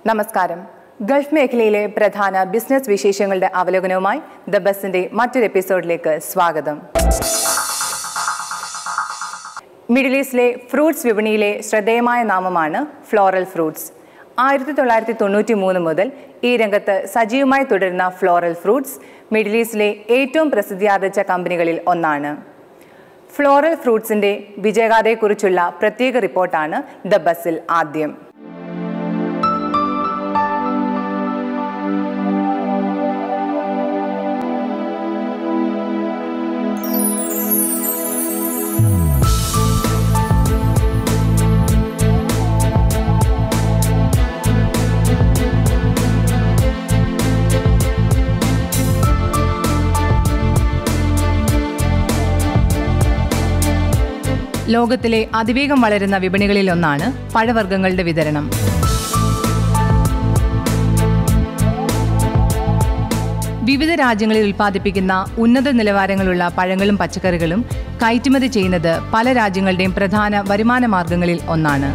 നമസ്കാരം ഗൾഫ് മേഖലയിലെ പ്രധാന ബിസിനസ് വിശേഷങ്ങളുടെ അവലോകനവുമായി ദ ബസിന്റെ മറ്റൊരു എപ്പിസോഡിലേക്ക് സ്വാഗതം മിഡിൽ ഈസ്റ്റിലെ ഫ്രൂട്ട്സ് വിപണിയിലെ ശ്രദ്ധേയമായ നാമമാണ് ഫ്ലോറൽ ഫ്രൂട്ട്സ് ആയിരത്തി തൊള്ളായിരത്തി തൊണ്ണൂറ്റി മൂന്ന് മുതൽ ഈ രംഗത്ത് സജീവമായി തുടരുന്ന ഫ്ലോറൽ ഫ്രൂട്ട്സ് മിഡിൽ ഈസ്റ്റിലെ ഏറ്റവും പ്രസിദ്ധിയാർജിച്ച കമ്പനികളിൽ ഒന്നാണ് ഫ്ലോറൽ ഫ്രൂട്ട്സിന്റെ വിജയഗാഥയെക്കുറിച്ചുള്ള പ്രത്യേക റിപ്പോർട്ടാണ് ദ ബസ്സിൽ ആദ്യം ലോകത്തിലെ അതിവേഗം വളരുന്ന വിപണികളിലൊന്നാണ് പഴവർഗ്ഗങ്ങളുടെ വിതരണം വിവിധ രാജ്യങ്ങളിൽ ഉൽപ്പാദിപ്പിക്കുന്ന ഉന്നത നിലവാരങ്ങളുള്ള പഴങ്ങളും പച്ചക്കറികളും കയറ്റുമതി ചെയ്യുന്നത് പല രാജ്യങ്ങളുടെയും പ്രധാന വരുമാന മാർഗങ്ങളിൽ ഒന്നാണ്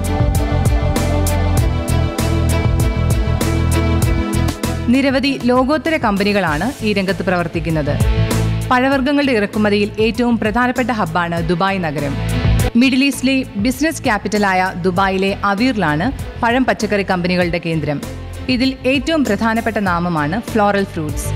നിരവധി ലോകോത്തര കമ്പനികളാണ് ഈ രംഗത്ത് പ്രവർത്തിക്കുന്നത് പഴവർഗ്ഗങ്ങളുടെ ഇറക്കുമതിയിൽ ഏറ്റവും പ്രധാനപ്പെട്ട ഹബ്ബാണ് ദുബായ് നഗരം മിഡിൽ ഈസ്റ്റിലെ ബിസിനസ് ക്യാപിറ്റലായ ദുബായിലെ അവീറിലാണ് പഴം പച്ചക്കറി കമ്പനികളുടെ കേന്ദ്രം ഇതിൽ ഏറ്റവും പ്രധാനപ്പെട്ട നാമമാണ് ഫ്ലോറൽ ഫ്രൂട്ട്സ്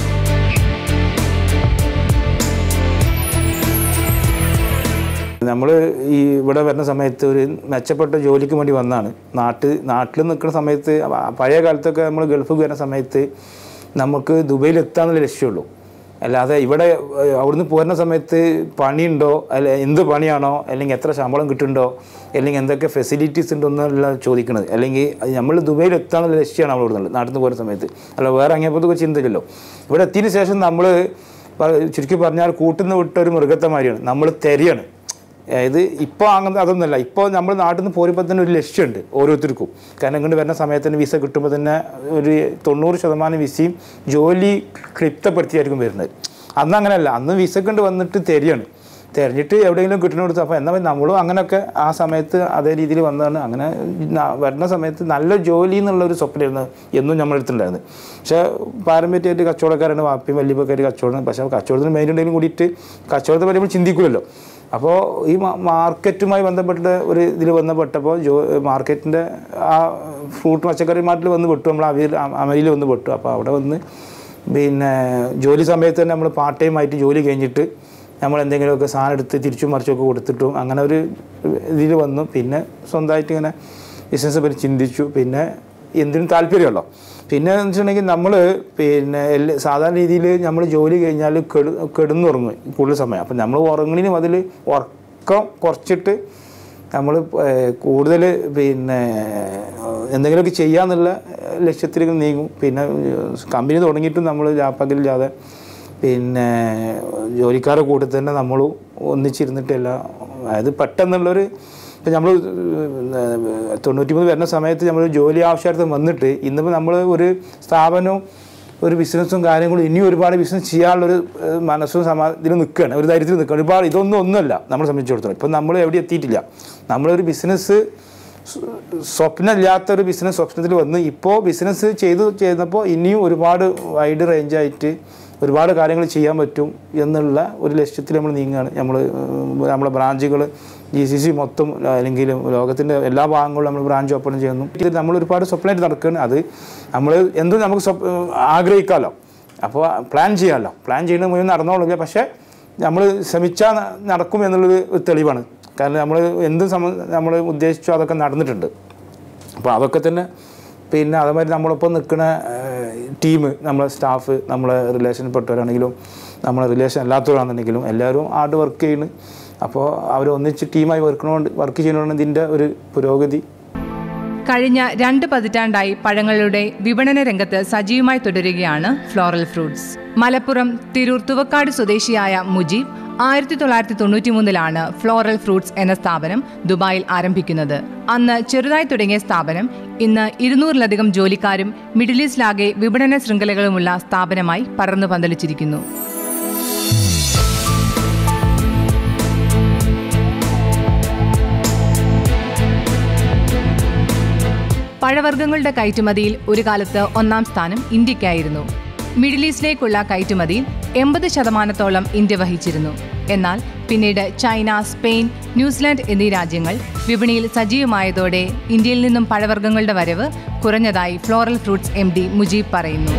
നമ്മൾ ഈ ഇവിടെ വരുന്ന സമയത്ത് ഒരു മെച്ചപ്പെട്ട ജോലിക്ക് വേണ്ടി വന്നാണ് നാട്ട് നാട്ടിൽ നിൽക്കുന്ന സമയത്ത് പഴയ കാലത്തൊക്കെ നമ്മൾ ഗൾഫിൽ വരുന്ന സമയത്ത് നമുക്ക് ദുബൈയിൽ എത്താന്നുള്ള ലക്ഷ്യമുള്ളൂ അല്ലാതെ ഇവിടെ ഏഹ്, അവിടുന്ന് പോരുന്ന സമയത്ത് പണിയുണ്ടോ അല്ല എന്ത് പണിയാണോ അല്ലെങ്കിൽ എത്ര ശമ്പളം കിട്ടുന്നുണ്ടോ അല്ലെങ്കിൽ എന്തൊക്കെ ഫെസിലിറ്റീസ് ഉണ്ടോ എന്നല്ല ചോദിക്കുന്നത് അല്ലെങ്കിൽ നമ്മൾ ദുബൈയിൽ എത്താന്നുള്ള ലക്ഷ്യമാണ് നമ്മൾ ഇവിടുന്ന് നാട്ടിൽ നിന്ന് പോരുന്ന സമയത്ത് അല്ല വേറെ അങ്ങേപ്പത്തൊക്കെ ചിന്തയില്ലല്ലോ ഇവിടെ എത്തിയതിന് ശേഷം നമ്മൾ ചുരുക്കി പറഞ്ഞാൽ കൂട്ടുന്ന വിട്ട ഒരു മൃഗത്തെ മാതിരിയാണ് നമ്മൾ തെരയാണ് അതായത് ഇപ്പോൾ അങ്ങനെ അതൊന്നുമല്ല ഇപ്പോൾ നമ്മൾ നാട്ടിൽ നിന്ന് പോരുമ്പോൾ തന്നെ ഒരു ലക്ഷ്യമുണ്ട് ഓരോരുത്തർക്കും കാരണം ഇങ്ങോട്ട് വരുന്ന സമയത്ത് തന്നെ വിസ കിട്ടുമ്പോൾ തന്നെ ഒരു തൊണ്ണൂറ് ശതമാനം വിസയും ജോലി ക്ലിപ്തപ്പെടുത്തിയായിരിക്കും വരുന്നത് അന്ന് അങ്ങനെയല്ല അന്ന് വിസ കൊണ്ട് വന്നിട്ട് തെരയാണ് തിരഞ്ഞിട്ട് എവിടെയെങ്കിലും കിട്ടുന്നിടത്ത് അപ്പോൾ എന്നാൽ നമ്മളും അങ്ങനെയൊക്കെ ആ സമയത്ത് അതേ രീതിയിൽ വന്നതാണ് അങ്ങനെ ന- വരുന്ന സമയത്ത് നല്ല ജോലി എന്നുള്ളൊരു സ്വപ്നമായിരുന്നു എന്നും നമ്മളെടുത്തുണ്ടായിരുന്നു പക്ഷേ പാരമ്പര്യമായിട്ട് കച്ചവടക്കാരാണ് വാപ്പിയും വല്യപ്പൊക്കെ കച്ചവടം പക്ഷേ കച്ചവടത്തിന് മെയിൻ ഉണ്ടെങ്കിലും കൂടിയിട്ട് കച്ചവടത്തെ പറ്റി നമ്മൾ ചിന്തിക്കുമല്ലോ അപ്പോൾ ഈ മാ- മാർക്കറ്റുമായി ബന്ധപ്പെട്ട ഒരു ഇതിൽ ബന്ധപ്പെട്ടപ്പോൾ ജോ മാർക്കറ്റിൻ്റെ ആ ഫ്രൂട്ട് പച്ചക്കറി മാർക്കറ്റിൽ വന്ന് പെട്ടു നമ്മൾ അവയിൽ അമരിയിൽ വന്ന് പെട്ടു അപ്പോൾ അവിടെ വന്ന് പിന്നെ ജോലി സമയത്ത് തന്നെ നമ്മൾ പാർട്ട് ടൈം ആയിട്ട് ജോലി കഴിഞ്ഞിട്ട് നമ്മൾ എന്തെങ്കിലുമൊക്കെ സാധനം എടുത്ത് തിരിച്ചും മറിച്ചൊക്കെ കൊടുത്തിട്ടും അങ്ങനെ ഒരു ഇതിൽ വന്നു പിന്നെ സ്വന്തമായിട്ട് ഇങ്ങനെ ബിസിനസ് പറ്റി ചിന്തിച്ചു പിന്നെ എന്തിനും താല്പര്യമല്ലോ പിന്നെ എന്ന് വെച്ചിട്ടുണ്ടെങ്കിൽ നമ്മൾ പിന്നെ എല്ലാ സാധാരണ രീതിയിൽ നമ്മൾ ജോലി കഴിഞ്ഞാൽ കെടു കെടുന്നുറങ്ങും കൂടുതൽ സമയം അപ്പം നമ്മൾ ഉറങ്ങണിനും അതിൽ ഉറക്കം കുറച്ചിട്ട് നമ്മൾ കൂടുതൽ പിന്നെ എന്തെങ്കിലുമൊക്കെ ചെയ്യാന്നുള്ള ലക്ഷ്യത്തിലേക്ക് നീങ്ങും പിന്നെ കമ്പനി തുടങ്ങിയിട്ടും നമ്മൾ രാപ്പകലില്ലാതെ പിന്നെ ജോലിക്കാരുടെ കൂട്ടത്തിൽ തന്നെ നമ്മൾ ഒന്നിച്ചിരുന്നിട്ടില്ല അതായത് പെട്ടെന്നുള്ളൊരു ഇപ്പം നമ്മൾ തൊണ്ണൂറ്റിമൂന്ന് വരുന്ന സമയത്ത് നമ്മൾ ജോലി ആവശ്യാർത്ഥം വന്നിട്ട് ഇന്നിപ്പോൾ നമ്മൾ ഒരു സ്ഥാപനവും ഒരു ബിസിനസ്സും കാര്യങ്ങളും ഇനിയും ഒരുപാട് ബിസിനസ് ചെയ്യാനുള്ളൊരു ഏഹ്, മനസ്സും സമാ ഇതിൽ നിൽക്കുകയാണ് ഒരു ധൈര്യത്തിൽ നിൽക്കുകയാണ് ഒരുപാട് ഇതൊന്നും ഒന്നുമല്ല നമ്മളെ സംബന്ധിച്ചിടത്തോളം ഇപ്പം നമ്മൾ എവിടെ എത്തിയിട്ടില്ല നമ്മളൊരു ബിസിനസ് സ്വപ്നമില്ലാത്തൊരു ബിസിനസ് സ്വപ്നത്തിൽ വന്ന് ഇപ്പോൾ ബിസിനസ് ചെയ്തു ചെയ്യുന്നപ്പോൾ ഇനിയും ഒരുപാട് വൈഡ് റേഞ്ചായിട്ട് ഒരുപാട് കാര്യങ്ങൾ ചെയ്യാൻ പറ്റും എന്നുള്ള ഒരു ലക്ഷ്യത്തിൽ നമ്മൾ നീങ്ങുകയാണ് നമ്മൾ നമ്മളെ ബ്രാഞ്ചുകൾ ജി സി സി മൊത്തം അല്ലെങ്കിൽ ലോകത്തിൻ്റെ എല്ലാ ഭാഗങ്ങളിലും നമ്മൾ ബ്രാഞ്ച് ഓപ്പൺ ചെയ്യുന്നു ഇത് നമ്മൾ ഒരുപാട് സ്വപ്നമായിട്ട് നടക്കുകയാണ് അത് നമ്മൾ എന്തും നമുക്ക് സ്വപ് ആഗ്രഹിക്കാമല്ലോ അപ്പോൾ പ്ലാൻ ചെയ്യാമല്ലോ പ്ലാൻ ചെയ്യുന്നത് മുഴുവൻ നടന്നോളില്ല പക്ഷേ നമ്മൾ ശ്രമിച്ചാൽ ന- നടക്കും എന്നുള്ളത് ഒരു തെളിവാണ് കാരണം നമ്മൾ എന്തും സമ നമ്മൾ ഉദ്ദേശിച്ചോ അതൊക്കെ നടന്നിട്ടുണ്ട് അപ്പോൾ അതൊക്കെ തന്നെ പിന്നെ അതേമാതിരി നമ്മളൊപ്പം നിൽക്കുന്ന ടീം നമ്മളെ സ്റ്റാഫ് നമ്മളെ റിലേഷൻപ്പെട്ടവരാണെങ്കിലും നമ്മളെ റിലേഷൻ അല്ലാത്തവരാണെന്നുണ്ടെങ്കിലും എല്ലാവരും ഹാർഡ് വർക്ക് ചെയ്യുന്നു അപ്പോൾ അവർ ഒന്നിച്ച് ടീമായി വർക്കണോണ്ട് വർക്ക് ചെയ്യുന്നതുകൊണ്ട് ഇതിൻ്റെ ഒരു പുരോഗതി കഴിഞ്ഞ രണ്ട് പതിറ്റാണ്ടായി പഴങ്ങളുടെ വിപണന രംഗത്ത് സജീവമായി തുടരുകയാണ് ഫ്ലോറൽ ഫ്രൂട്ട്സ് മലപ്പുറം തിരൂർ തുവക്കാട് സ്വദേശിയായ മുജീബ് ആയിരത്തി തൊള്ളായിരത്തി തൊണ്ണൂറ്റി മൂന്നിലാണ് ഫ്ലോറൽ ഫ്രൂട്ട്സ് എന്ന സ്ഥാപനം ദുബായിൽ ആരംഭിക്കുന്നത് അന്ന് ചെറുതായി തുടങ്ങിയ സ്ഥാപനം ഇന്ന് ഇരുന്നൂറിലധികം ജോലിക്കാരും മിഡിൽ ഈസ്റ്റിലാകെ വിപണന ശൃംഖലകളുമുള്ള സ്ഥാപനമായി പടർന്നു പന്തലിച്ചിരിക്കുന്നു പഴവർഗ്ഗങ്ങളുടെ കയറ്റുമതിയിൽ ഒരു കാലത്ത് ഒന്നാം സ്ഥാനം ഇന്ത്യക്കായിരുന്നു മിഡിൽ ഈസ്റ്റിലേക്കുള്ള കയറ്റുമതിയിൽ എൺപത് ശതമാനത്തോളം ഇന്ത്യ വഹിച്ചിരുന്നു എന്നാൽ പിന്നീട് ചൈന സ്പെയിൻ ന്യൂസിലാൻഡ് എന്നീ രാജ്യങ്ങൾ വിപണിയിൽ സജീവമായതോടെ ഇന്ത്യയിൽ നിന്നും പഴവർഗ്ഗങ്ങളുടെ വരവ് കുറഞ്ഞതായി floral fruits M D Mujeeb പറയുന്നു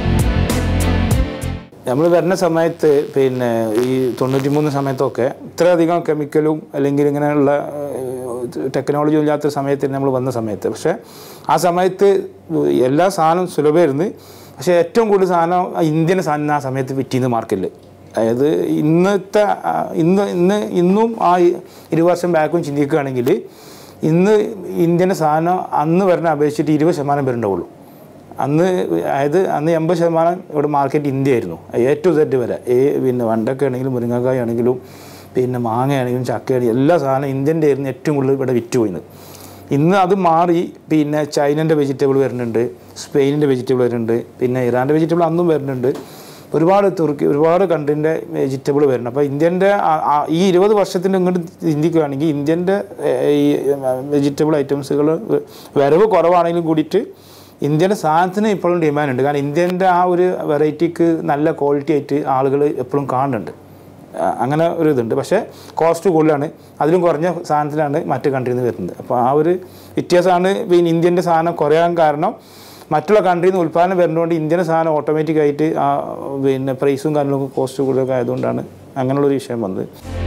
നമ്മൾ വരുന്ന സമയത്ത് പിന്നെ ഈ തൊണ്ണൂറ്റി മൂന്ന് സമയത്തൊക്കെ ഇത്രയധികം കെമിക്കലും അല്ലെങ്കിൽ ഇങ്ങനെയുള്ള ടെക്നോളജി ഇല്ലാത്ത സമയത്ത് നമ്മൾ വന്ന സമയത്ത് പക്ഷേ ആ സമയത്ത് എല്ലാ സാധനവും സുലഭമായിരുന്നു പക്ഷേ ഏറ്റവും കൂടുതൽ സാധനം ഇന്ത്യൻ സാധനം ആ സമയത്ത് വിറ്റിന്ന് മാർക്കറ്റിൽ അതായത് ഇന്നത്തെ ആ, ഇന്ന് ഇന്ന് ഇന്നും ആ ഇരു വർഷം ബാക്കും ചിന്തിക്കുകയാണെങ്കിൽ ഇന്ന് ഇന്ത്യൻ സാധനം അന്ന് വരുന്ന അപേക്ഷിച്ചിട്ട് ഇരുപത് ശതമാനം പേരുണ്ടാവുള്ളൂ അന്ന് അതായത് അന്ന് എൺപത് ശതമാനം ഇവിടെ മാർക്കറ്റ് ഇന്ത്യ ആയിരുന്നു എ ടു സെറ്റ് വരെ ഏ പിന്നെ വണ്ടക്ക ആണെങ്കിലും മുരിങ്ങക്കായ ആണെങ്കിലും പിന്നെ മാങ്ങയാണെങ്കിലും ചക്കയാണെങ്കിലും എല്ലാ സാധനം ഇന്ത്യൻ്റെ ആയിരുന്നു ഏറ്റവും കൂടുതൽ ഇവിടെ വിറ്റ് പോയിന്ന് ഇന്ന് അത് മാറി പിന്നെ ചൈനൻ്റെ വെജിറ്റബിൾ വരുന്നുണ്ട് സ്പെയിനിൻ്റെ വെജിറ്റബിൾ വരുന്നുണ്ട് പിന്നെ ഇറാൻ്റെ വെജിറ്റബിൾ അന്നും വരുന്നുണ്ട് ഒരുപാട് തുർക്കി ഒരുപാട് കൺട്രീൻ്റെ വെജിറ്റബിൾ വരുന്നുണ്ട് അപ്പോൾ ഇന്ത്യൻ്റെ ആ- ആ- ഈ ഇരുപത് വർഷത്തിൻ്റെ ഇങ്ങോട്ട് ചിന്തിക്കുകയാണെങ്കിൽ ഇന്ത്യൻ്റെ ഈ വെജിറ്റബിൾ ഐറ്റംസുകൾ വരവ് കുറവാണെങ്കിലും കൂടിയിട്ട് ഇന്ത്യൻ്റെ സാധനത്തിന് ഇപ്പോഴും ഡിമാൻഡ് ഉണ്ട് കാരണം ഇന്ത്യൻ്റെ ആ ഒരു വെറൈറ്റിക്ക് നല്ല ക്വാളിറ്റി ആയിട്ട് ആളുകൾ എപ്പോഴും കാണുന്നുണ്ട് ആ, അങ്ങനെ ഒരു ഇതുണ്ട് പക്ഷേ കോസ്റ്റ് കൂടുതലാണ് അതിലും കുറഞ്ഞ സാധനത്തിലാണ് മറ്റ് കൺട്രിയിൽ നിന്ന് വരുന്നത് അപ്പോൾ ആ ഒരു വ്യത്യാസമാണ് പിന്നെ ഇന്ത്യൻ്റെ സാധനം കുറയാൻ കാരണം മറ്റുള്ള കൺട്രിയിൽ നിന്ന് ഉൽപ്പാദനം വരുന്നതുകൊണ്ട് ഇന്ത്യൻ സാധനം ഓട്ടോമാറ്റിക്കായിട്ട് ആ പിന്നെ പ്രൈസും കാര്യങ്ങളൊക്കെ കോസ്റ്റ് കൂടുതലൊക്കെ ആയതുകൊണ്ടാണ് അങ്ങനെയുള്ളൊരു വിഷയം വന്നത്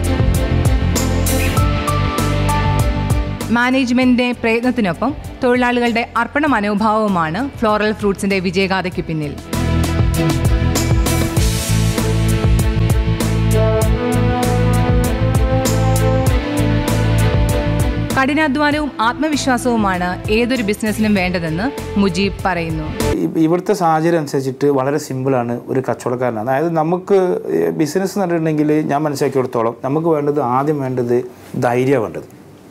മാനേജ്മെന്റിന്റെ പ്രയത്നത്തിനൊപ്പം തൊഴിലാളികളുടെ അർപ്പണ മനോഭാവവുമാണ് ഫ്ലോറൽ ഫ്രൂട്ട്സിന്റെ വിജയഗാഥയ്ക്ക് പിന്നിൽ കഠിനാധ്വാനവും ആത്മവിശ്വാസവുമാണ് ഏതൊരു ബിസിനസ്സിനും വേണ്ടതെന്ന് മുജീബ് പറയുന്നു ഇ- ഇവിടുത്തെ സാഹചര്യം അനുസരിച്ചിട്ട് വളരെ സിമ്പിളാണ് ഒരു കച്ചവടക്കാരൻ അതായത് നമുക്ക് ബിസിനസ് പറഞ്ഞിട്ടുണ്ടെങ്കിൽ ഞാൻ മനസ്സിലാക്കിയെടുത്തോളം നമുക്ക് വേണ്ടത് ആദ്യം വേണ്ടത് ധൈര്യമാണ് വേണ്ടത്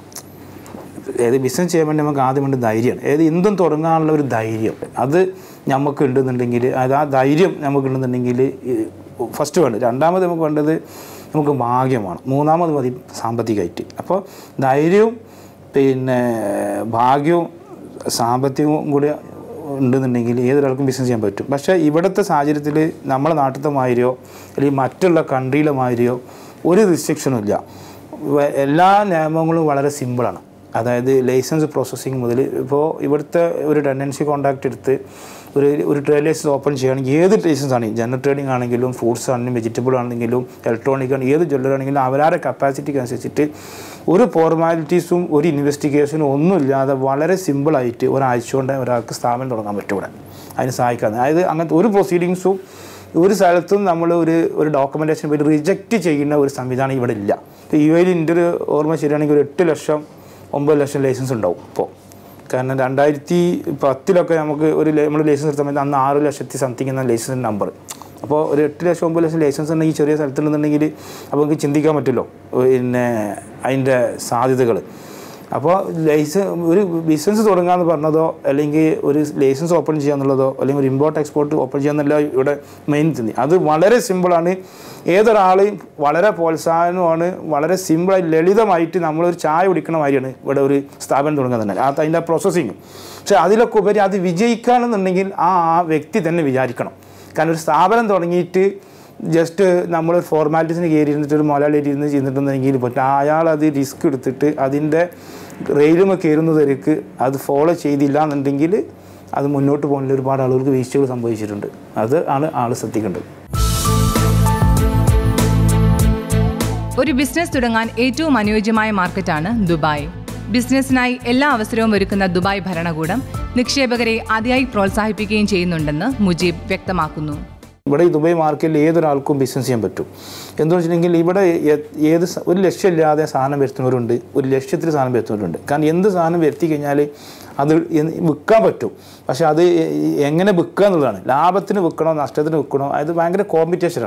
ഏത് ബിസിനസ് ചെയ്യാൻ വേണ്ടി നമുക്ക് ആദ്യം വേണ്ടത് ധൈര്യമാണ് ഏത് എന്തും തുടങ്ങാനുള്ള ഒരു ധൈര്യം അത് നമുക്ക് ഉണ്ടെന്നുണ്ടെങ്കിൽ അത് ആ ധൈര്യം നമുക്ക് ഉണ്ടെന്നുണ്ടെങ്കിൽ ഫസ്റ്റ് വേണ്ടത് രണ്ടാമത് നമുക്ക് വേണ്ടത് നമുക്ക് ഭാഗ്യമാണ് മൂന്നാമത് മതി സാമ്പത്തികമായിട്ട് അപ്പോൾ ധൈര്യവും പിന്നെ ഭാഗ്യവും സാമ്പത്തികവും കൂടി ഉണ്ടെന്നുണ്ടെങ്കിൽ ഏതൊരാൾക്കും ബിസിനസ് ചെയ്യാൻ പറ്റും പക്ഷേ ഇവിടുത്തെ സാഹചര്യത്തിൽ നമ്മളെ നാട്ടിലത്തെ മാതിരിയോ അല്ലെങ്കിൽ മറ്റുള്ള കൺട്രിയിലെ മാതിരിയോ ഒരു റിസ്ട്രിക്ഷനും ഇല്ല വ- എല്ലാ നിയമങ്ങളും വളരെ സിമ്പിളാണ് അതായത് ലൈസൻസ് പ്രോസസ്സിങ് മുതൽ ഇപ്പോൾ ഇവിടുത്തെ ഒരു ടെൻഡൻസി കോൺട്രാക്ട് എടുത്ത് ഒരു ഒരു ട്രേഡ് ലൈസൻസ് ഓപ്പൺ ചെയ്യുകയാണെങ്കിൽ ഏത് ലൈസൻസ് ആണെങ്കിലും ജനറൽ ട്രേഡിംഗ് ആണെങ്കിലും ഫ്രൂട്ട്സ് ആണെങ്കിലും വെജിറ്റബിൾ ആണെങ്കിലും ഇലക്ട്രോണിക് ആണ് ഏത് ജ്വല്ലറി ആണെങ്കിലും അവരുടെ കപ്പാസിറ്റിക്ക് അനുസരിച്ചിട്ട് ഒരു ഫോർമാലിറ്റീസും ഒരു ഇൻവെസ്റ്റിഗേഷനും ഒന്നുമില്ലാതെ വളരെ സിമ്പിളായിട്ട് ഒരാഴ്ച കൊണ്ട് ഒരാൾക്ക് സ്ഥാപനം തുടങ്ങാൻ പറ്റും ഇവിടെ അതിന് സഹായിക്കാതെ അതായത് അങ്ങനത്തെ ഒരു പ്രൊസീഡിങ്സും ഒരു സ്ഥലത്തും നമ്മൾ ഒരു ഒരു ഡോക്യുമെൻറ്റേഷൻ പോയിട്ട് റിജക്റ്റ് ചെയ്യുന്ന ഒരു സംവിധാനം ഇവിടെ ഇല്ല ഇപ്പോൾ യു എയിൽ എൻ്റെ ഒരു ഓർമ്മ ശരിയാണെങ്കിൽ ഒരു എട്ട് ലക്ഷം ഒമ്പത് ലക്ഷം ലൈസൻസ് ഉണ്ടാവും ഇപ്പോൾ കാരണം രണ്ടായിരത്തി പത്തിലൊക്കെ നമുക്ക് ഒരു നമ്മൾ ലൈസൻസ് എടുത്ത സമയത്ത് അന്ന് ആറ് ലക്ഷത്തി സംതിങ് എന്ന ലൈസൻസ് നമ്പർ അപ്പോൾ ഒരു എട്ട് ലക്ഷം ഒമ്പത് ലക്ഷം ലൈസൻസ് ഉണ്ടെങ്കിൽ ചെറിയ സ്ഥലത്തുണ്ടെന്നുണ്ടെങ്കിൽ അപ്പോൾ നമുക്ക് ചിന്തിക്കാൻ പറ്റുമല്ലോ പിന്നെ അതിൻ്റെ സാധ്യതകൾ അപ്പോൾ ലൈസൻസ് ഒരു ബിസിനസ് തുടങ്ങാന്ന് പറഞ്ഞതോ അല്ലെങ്കിൽ ഒരു ലൈസൻസ് ഓപ്പൺ ചെയ്യാന്നുള്ളതോ അല്ലെങ്കിൽ ഒരു ഇമ്പോർട്ട് എക്സ്പോർട്ട് ഓപ്പൺ ചെയ്യാന്നല്ല ഇവിടെ മെയിൻ ചിന്തി അത് വളരെ സിമ്പിളാണ് ഏതൊരാളെയും വളരെ പ്രോത്സാഹനമാണ് വളരെ സിമ്പിളായി ലളിതമായിട്ട് നമ്മളൊരു ചായ കുടിക്കണ മാതിരിയാണ് ഇവിടെ ഒരു സ്ഥാപനം തുടങ്ങുക തന്നെ അത് അതിൻ്റെ പ്രോസസ്സിങ് പക്ഷേ അതിലൊക്കെ ഉപരി അത് വിജയിക്കുകയാണെന്നുണ്ടെങ്കിൽ ആ ആ വ്യക്തി തന്നെ വിചാരിക്കണം കാരണം ഒരു സ്ഥാപനം തുടങ്ങിയിട്ട് ജസ്റ്റ് നമ്മൾ ഫോർമാലിറ്റീസിന് കയറി ഇരുന്നിട്ട് ഒരു മുതലാളി ഇരുന്ന് ചെയ്തിട്ടുണ്ടെങ്കിൽ പറ്റും അയാൾ അത് റിസ്ക് എടുത്തിട്ട് അതിൻ്റെ റെയിലുമ കയറുന്നവർക്ക് അത് ഫോളോ ചെയ്തില്ല എന്നുണ്ടെങ്കിൽ അത് മുന്നോട്ട് പോകുന്നതിൽ ഒരുപാട് ആളുകൾക്ക് വീഴ്ചകൾ സംഭവിച്ചിട്ടുണ്ട് അത് ആണ് ആൾ ശ്രദ്ധിക്കേണ്ടത് ഒരു ബിസിനസ് തുടങ്ങാൻ ഏറ്റവും അനുയോജ്യമായ മാർക്കറ്റാണ് ദുബായ് ബിസിനസ്സിനായി എല്ലാ അവസരവും ഒരുക്കുന്ന ദുബായ് ഭരണകൂടം നിക്ഷേപകരെ അതിയായി പ്രോത്സാഹിപ്പിക്കുകയും ചെയ്യുന്നുണ്ടെന്ന് മുജീബ് വ്യക്തമാക്കുന്നു ഇവിടെ ഈ ദുബായ് മാർക്കറ്റിൽ ഏതൊരാൾക്കും ബിസിനസ് ചെയ്യാൻ പറ്റും എന്താണെന്ന് വെച്ചിട്ടുണ്ടെങ്കിൽ ഇവിടെ ഏ- ഏത് സ- ഒരു ലക്ഷ്യമില്ലാതെ സാധനം വരുത്തുന്നവരുണ്ട് ഒരു ലക്ഷ്യത്തിൽ സാധനം വരുത്തുന്നവരുണ്ട് കാരണം എന്ത് സാധനം വരുത്തി കഴിഞ്ഞാൽ അത് എ- വിൽക്കാൻ പറ്റും പക്ഷേ അത് എ- എങ്ങനെ വിൽക്കുക എന്നുള്ളതാണ് ലാഭത്തിന് വിൽക്കണോ നഷ്ടത്തിന് വിൽക്കണോ അത് ഭയങ്കര കോമ്പറ്റീഷനാണ്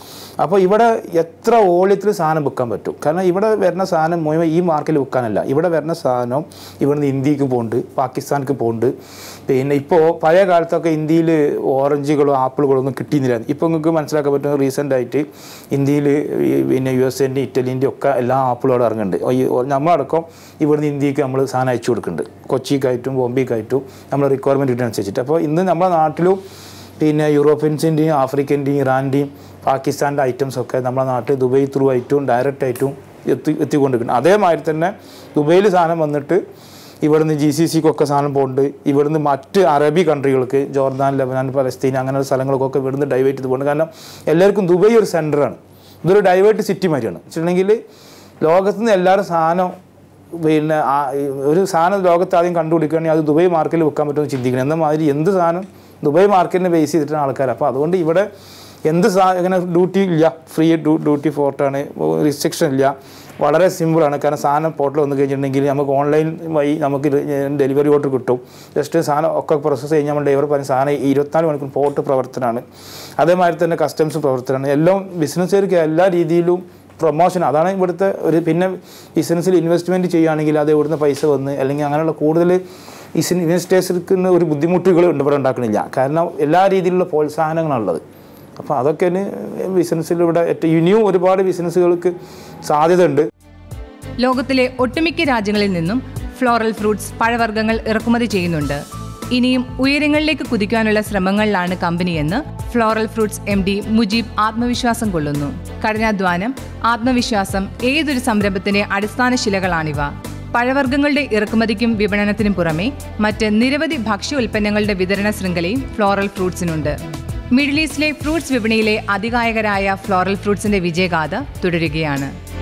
അപ്പോൾ ഇവിടെ എത്ര ഓളിയത്തിൽ സാധനം വിൽക്കാൻ പറ്റും കാരണം ഇവിടെ വരുന്ന സാധനം മുഴുവൻ ഈ മാർക്കറ്റിൽ വിൽക്കാനല്ല ഇവിടെ വരുന്ന സാധനം ഇവിടുന്ന് ഇന്ത്യക്ക് പോകുന്നുണ്ട് പാകിസ്ഥാനിക്ക് പോകുന്നുണ്ട് പിന്നെ ഇപ്പോൾ പഴയ കാലത്തൊക്കെ ഇന്ത്യയിൽ ഓറഞ്ചുകളോ ആപ്പിളുകളോ ഒന്നും കിട്ടിയിരുന്നില്ല ഇപ്പോൾ നിങ്ങൾക്ക് മനസ്സിലാക്കാൻ പറ്റുന്ന റീസെൻ്റ് ആയിട്ട് ഇന്ത്യയിൽ പിന്നെ യു എസ് എൻ്റെ ഇറ്റലിൻ്റെ ഒക്കെ എല്ലാ ആപ്പിളുകളും ഇറങ്ങുന്നുണ്ട് ഈ നമ്മളടക്കം ഇവിടുന്ന് ഇന്ത്യക്ക് നമ്മൾ സാധനം അയച്ചു കൊടുക്കുന്നുണ്ട് കൊച്ചിക്കായിട്ടും ബോംബെക്കായിട്ടും നമ്മൾ റിക്വയർമെൻറ്റ് അനുസരിച്ചിട്ട് അപ്പോൾ ഇന്ന് നമ്മുടെ നാട്ടിലും പിന്നെ യൂറോപ്യൻസിൻ്റെയും ആഫ്രിക്കൻ്റെയും ഇറാൻ്റെയും പാകിസ്ഥാൻ്റെ ഐറ്റംസ് ഒക്കെ നമ്മുടെ നാട്ടിൽ ദുബൈ ത്രൂ ആയിട്ടും ഡയറക്റ്റ് ആയിട്ടും എത്തി എത്തിക്കൊണ്ടിരിക്കുന്നു അതേമാതിരി തന്നെ ദുബൈയിൽ സാധനം വന്നിട്ട് ഇവിടുന്ന് ജി സി സിക്കൊക്കെ സാധനം പോകുന്നുണ്ട് ഇവിടുന്ന് മറ്റ് അറബി കൺട്രികൾക്ക് ജോർദാൻ ലബനാൻ പലസ്തീൻ അങ്ങനെയുള്ള സ്ഥലങ്ങൾക്കൊക്കെ ഇവിടുന്ന് ഡൈവേറ്റ് ചെയ്ത് പോകുന്നുണ്ട് കാരണം എല്ലാവർക്കും ദുബൈ ഒരു സെൻറ്ററാണ് ഇതൊരു ഡൈവേർട്ട് സിറ്റി മാതിരിയാണ് വെച്ചിട്ടുണ്ടെങ്കിൽ ലോകത്തുനിന്ന് എല്ലാവരും സാധനം പിന്നെ ആ- ഒരു സാധനം ലോകത്ത് ആദ്യം കണ്ടുപിടിക്കുകയാണെങ്കിൽ അത് ദുബൈ മാർക്കറ്റിൽ വിൽക്കാൻ പറ്റുമെന്ന് ചിന്തിക്കണം എന്ന മാതിരി എന്ത് സാധനം ദുബൈ മാർക്കറ്റിനെ ബേസ് ചെയ്തിട്ടാണ് ആൾക്കാർ അപ്പോൾ അതുകൊണ്ട് ഇവിടെ എന്ത് സാ ഇങ്ങനെ ഡ്യൂട്ടി ഇല്ല ഫ്രീ ഡ്യൂട്ടി ഫോർട്ടാണ് റിസ്ട്രിക്ഷൻ ഇല്ല വളരെ സിമ്പിളാണ് കാരണം സാധനം പോർട്ടൽ വന്നു കഴിഞ്ഞിട്ടുണ്ടെങ്കിൽ നമുക്ക് ഓൺലൈൻ വഴി നമുക്ക് ഡെലിവറി ഓർഡർ കിട്ടും ജസ്റ്റ് സാധനം ഒക്കെ പ്രോസസ്സ് കഴിഞ്ഞാൽ നമ്മൾ ഡ്രൈവർ പറഞ്ഞ സാധനം ഇരുപത്തിനാല് മണിക്കൂർ പോർട്ട് പ്രവർത്തനമാണ് അതേമാതിരി തന്നെ കസ്റ്റംസ് പ്രവർത്തനമാണ് എല്ലാം ബിസിനസ്സുകാർക്ക് എല്ലാ രീതിയിലും പ്രൊമോഷൻ അതാണ് ഇവിടുത്തെ ഒരു പിന്നെ ബിസിനസ്സിൽ ഇൻവെസ്റ്റ്മെൻറ്റ് ചെയ്യുകയാണെങ്കിൽ അത് ഇവിടുന്ന് പൈസ വന്ന് അല്ലെങ്കിൽ അങ്ങനെയുള്ള കൂടുതൽ ഇൻവെസ്റ്റേഴ്സിന് ഒരു ബുദ്ധിമുട്ടുകൾ ഉണ്ട് ഇവിടെ ഉണ്ടാക്കണില്ല കാരണം എല്ലാ രീതിയിലുള്ള പ്രോത്സാഹനങ്ങളാണുള്ളത് അപ്പോൾ അതൊക്കെ ബിസിനസ്സിൽ ഇവിടെ ഏറ്റവും ഇനിയും ഒരുപാട് ബിസിനസ്സുകൾക്ക് സാധ്യത ഉണ്ട് ലോകത്തിലെ ഒട്ടുമിക്ക രാജ്യങ്ങളിൽ നിന്നും ഫ്ലോറൽ ഫ്രൂട്ട്സ് പഴവർഗ്ഗങ്ങൾ ഇറക്കുമതി ചെയ്യുന്നുണ്ട് ഇനിയും ഉയരങ്ങളിലേക്ക് കുതിക്കാനുള്ള ശ്രമങ്ങളിലാണ് കമ്പനിയെന്ന് floral fruits M D Mujeeb ആത്മവിശ്വാസം കൊള്ളുന്നു കഠിനാധ്വാനം ആത്മവിശ്വാസം ഏതൊരു സംരംഭത്തിന്റെ അടിസ്ഥാന ശിലകളാണിവ പഴവർഗ്ഗങ്ങളുടെ ഇറക്കുമതിക്കും വിപണനത്തിനും പുറമെ മറ്റ് നിരവധി ഭക്ഷ്യ ഉൽപ്പന്നങ്ങളുടെ വിതരണ ശൃംഖലയും ഫ്ലോറൽ ഫ്രൂട്ട്സിനുണ്ട് മിഡിൽ ഈസ്റ്റിലെ ഫ്രൂട്ട്സ് വിപണിയിലെ അതികായകരായ ഫ്ലോറൽ ഫ്രൂട്ട്സിന്റെ വിജയഗാഥ തുടരുകയാണ്